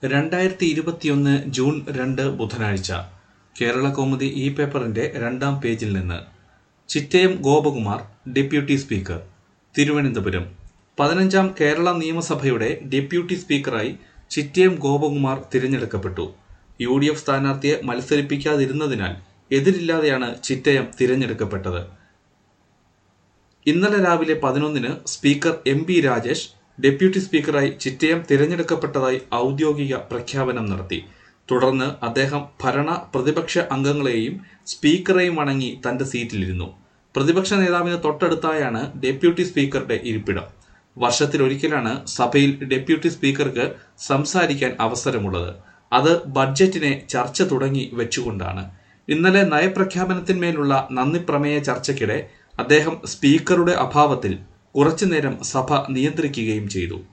രണ്ടായിരത്തി ഇരുപത്തിയൊന്ന് ജൂൺ രണ്ട് ബുധനാഴ്ച കേരള കൗമുദി ഇ പേപ്പറിന്റെ രണ്ടാം പേജിൽ നിന്ന് ചിറ്റയം ഗോപകുമാർ ഡെപ്യൂട്ടി സ്പീക്കർ തിരുവനന്തപുരം പതിനഞ്ചാം കേരള നിയമസഭയുടെ ഡെപ്യൂട്ടി സ്പീക്കറായി ചിറ്റയം ഗോപകുമാർ തിരഞ്ഞെടുക്കപ്പെട്ടു യു ഡി എഫ് സ്ഥാനാർത്ഥിയെ മത്സരിപ്പിക്കാതിരുന്നതിനാൽ എതിരില്ലാതെയാണ് ചിറ്റയം തിരഞ്ഞെടുക്കപ്പെട്ടത് ഇന്നലെ രാവിലെ പതിനൊന്നിന് speaker M P Rajesh deputy സ്പീക്കറായി ചിറ്റയം തിരഞ്ഞെടുക്കപ്പെട്ടതായി ഔദ്യോഗിക പ്രഖ്യാപനം നടത്തി തുടർന്ന് അദ്ദേഹം ഭരണ പ്രതിപക്ഷ അംഗങ്ങളെയും സ്പീക്കറെയും വണങ്ങി തന്റെ സീറ്റിലിരുന്നു പ്രതിപക്ഷ നേതാവിന് തൊട്ടടുത്തായാണ് ഡെപ്യൂട്ടി സ്പീക്കറുടെ ഇരിപ്പിടം വർഷത്തിലൊരിക്കലാണ് സഭയിൽ ഡെപ്യൂട്ടി സ്പീക്കർക്ക് സംസാരിക്കാൻ അവസരമുള്ളത് അത് ബഡ്ജറ്റിനെ ചർച്ച തുടങ്ങി വെച്ചുകൊണ്ടാണ് ഇന്നലെ നയപ്രഖ്യാപനത്തിന്മേലുള്ള നന്ദി പ്രമേയ ചർച്ചയ്ക്കിടെ അദ്ദേഹം സ്പീക്കറുടെ അഭാവത്തിൽ കുറച്ചുനേരം സഭ നിയന്ത്രിക്കുകയും ചെയ്തു